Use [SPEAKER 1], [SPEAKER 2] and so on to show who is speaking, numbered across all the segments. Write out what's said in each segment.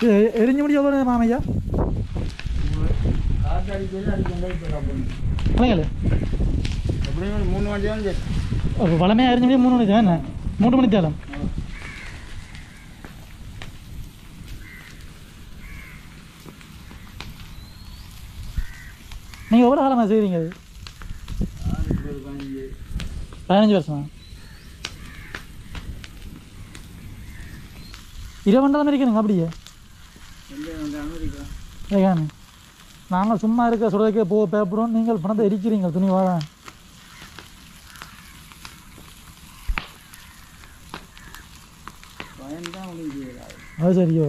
[SPEAKER 1] இது எரிஞ்சு முடிய எவ்வளோ மாமையா
[SPEAKER 2] காற்று அடிக்கிறது அடிக்கண்டே இப்போ அப்படின்னு
[SPEAKER 1] இல்லைங்களே
[SPEAKER 2] எப்படியும் ஒரு மூணு வண்டி தான் சரி
[SPEAKER 1] வளமையாக எரிஞ்சு முடிய மூணு மணி என்ன மூன்று மணி தேலம் நீங்கள் எவ்வளோ காலமாக செய்கிறீங்க அது
[SPEAKER 2] ஒரு பதினஞ்சு
[SPEAKER 1] பதினஞ்சு வருஷமா இருபது தான் இருக்கணுங்க அப்படியே
[SPEAKER 2] எங்கே வந்து அமெரிக்கா
[SPEAKER 1] ஏகானு நாங்கள் சும்மா இருக்க சுடக்கே போக பேப்படும் நீங்கள் பணத்தை எரிக்கிறீங்க துணி வாழ
[SPEAKER 2] பயன்தான் முடிஞ்சு
[SPEAKER 1] அது சரியோ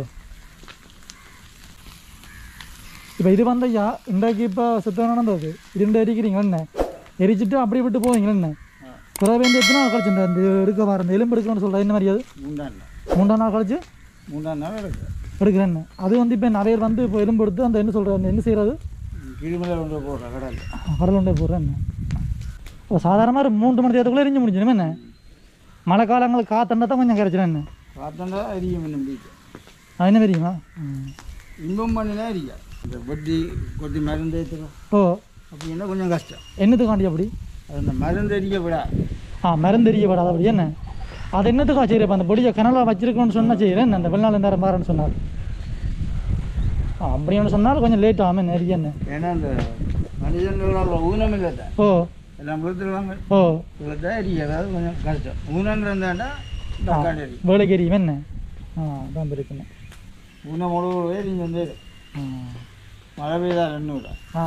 [SPEAKER 1] இப்போ இது வந்து ஐயா இன்றைக்கு இப்போ சுத்தம் நடந்தது இது ரெண்டு எரிக்கிறீங்க என்ன எரிச்சிட்டு அப்படியே விட்டு போவீங்க என்ன பிறகு வேண்டிய எத்தனை நாள் கழிச்சு இந்த இந்த எடுக்க வர இந்த எலும்பு எடுக்கணும்னு சொல்கிறேன் என்ன மாதிரி அது
[SPEAKER 2] மூன்றாம் நாள்
[SPEAKER 1] மூன்றாம் நாள் கழிச்சு
[SPEAKER 2] மூன்றாம் நாள் இருக்கு
[SPEAKER 1] எடுக்கிறேன்னு அது வந்து இப்போ நிறைய பேர் வந்து இப்போ எலும்பு எடுத்து அந்த என்ன சொல்கிறது என்ன செய்கிறது
[SPEAKER 2] கிளிமலை கொண்டு போடுற கடல்
[SPEAKER 1] கடல் உண்டே போடுறேன் இப்போ சாதாரணமாக ஒரு மூன்று மணி நேரத்துக்குள்ளே எரிஞ்சு முடிஞ்சிடும் என்ன மழை காலங்களுக்கு காத்தண்டா தான் கொஞ்சம் கிடைச்சிடும் என்ன
[SPEAKER 2] பார்த்தா எரியும் இன்னும் முடியும்
[SPEAKER 1] அது என்ன தெரியுமா ம்.
[SPEAKER 2] இன்பம் பண்ணினா எரியா இந்த வட்டி கொட்டி மருந்து ஏற்றுறோம்
[SPEAKER 1] ஓ
[SPEAKER 2] அப்படின்னா கொஞ்சம் கஷ்டம்
[SPEAKER 1] என்னத்துக்காண்டி அப்படி
[SPEAKER 2] அது அந்த மருந்து அடிக்க விட
[SPEAKER 1] ஆ மருந்தெரியப்படாது அப்படி என்ன அது என்னத்துக்கா செய்யறப்ப அந்த பொடியை கனலாக வச்சிருக்கோன்னு சொன்னால் செய்கிறேன் அந்த வெளிநாள் நேரம் மாறன்னு சொன்னார் ஆ, அப்படின்னு சொன்னால் கொஞ்சம் லேட் ஆகும் நிறைய என்ன
[SPEAKER 2] ஏன்னா அந்த மனிதர்களோட ஊனம் இல்லை தான்
[SPEAKER 1] ஓ
[SPEAKER 2] எல்லாம் விழுத்துருவாங்க
[SPEAKER 1] ஓ
[SPEAKER 2] விழுத்தா எரிய அதாவது கொஞ்சம் கஷ்டம் ஊனம் இருந்தாண்டா தக்காண்டி எரியும்
[SPEAKER 1] வேலைக்கு எரியும் என்ன ஆ அதான் இருக்குன்னு
[SPEAKER 2] ஊனம் முழுவே நீங்கள் வந்து
[SPEAKER 1] ஆ
[SPEAKER 2] மழை பெய்தா ரெண்டு விட
[SPEAKER 1] ஆ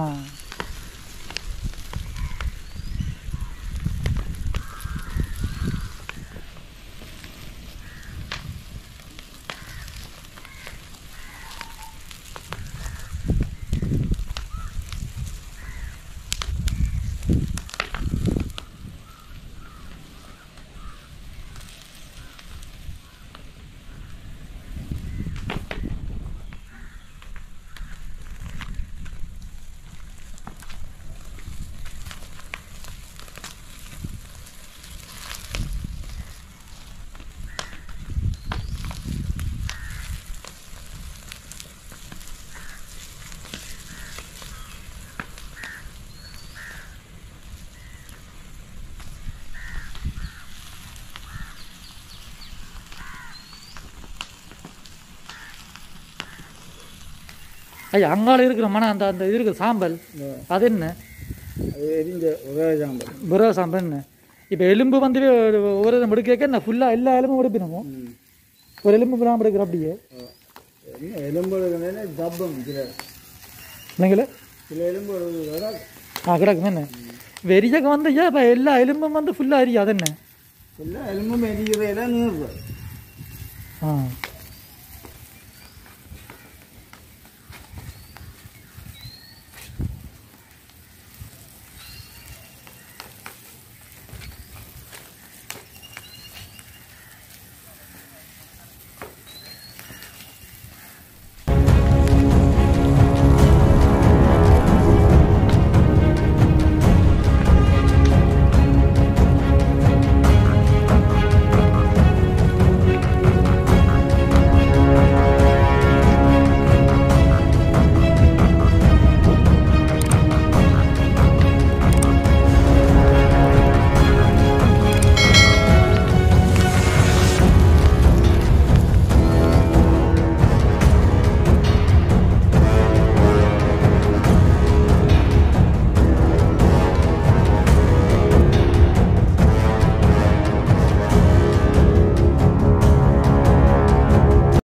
[SPEAKER 1] ஐயா அங்கால இருக்கிற மன அந்த அந்த இது இருக்குது சாம்பல் அது என்ன
[SPEAKER 2] அது எரிஞ்ச ஒரே சாம்பல்
[SPEAKER 1] புரோ சாம்பல் என்ன இப்போ எலும்பு வந்து ஒரு இடம் எடுக்க என்ன ஃபுல்லாக எல்லா எலும்பும் எடுப்பினமோ ஒரு எலும்பு விடாமல் எடுக்கிற அப்படியே
[SPEAKER 2] என்ன எலும்பு தப்பம் சில
[SPEAKER 1] இல்லைங்களே
[SPEAKER 2] சில எலும்பு வர
[SPEAKER 1] ஆ கிடக்கும் என்ன வெறியக்க வந்து ஐயா இப்போ எல்லா எலும்பும் வந்து ஃபுல்லாக எரியும் அது என்ன
[SPEAKER 2] எல்லாம் எலும்பும் எரிகிறதெல்லாம் நீர்
[SPEAKER 1] ஆ